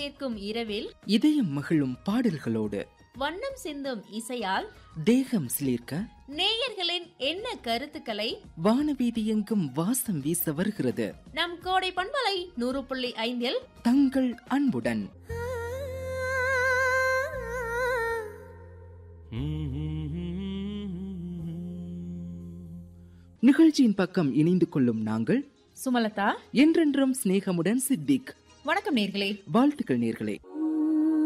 சேர்க்கும் இரவில் இதயம் மகிழும் பாடல்களோடு வண்ணம் சிந்தும் இசையால் தேகம் சிலிர்க்க நேயர்களின் எண்ண கருத்துக்களை வானவீதி எங்கும் வாசம் வீச வருகிறது நம் கோடை பண்பலை நூறு புள்ளி ஐந்தில் தங்கள் அன்புடன் நிகழ்ச்சியின் பக்கம் இணைந்து கொள்ளும் நாங்கள் சுமலதா என்றென்றும் சிநேகமுடன் சித்திக் வணக்கம் நேர்களே வாழ்த்துக்கள் நேர்களே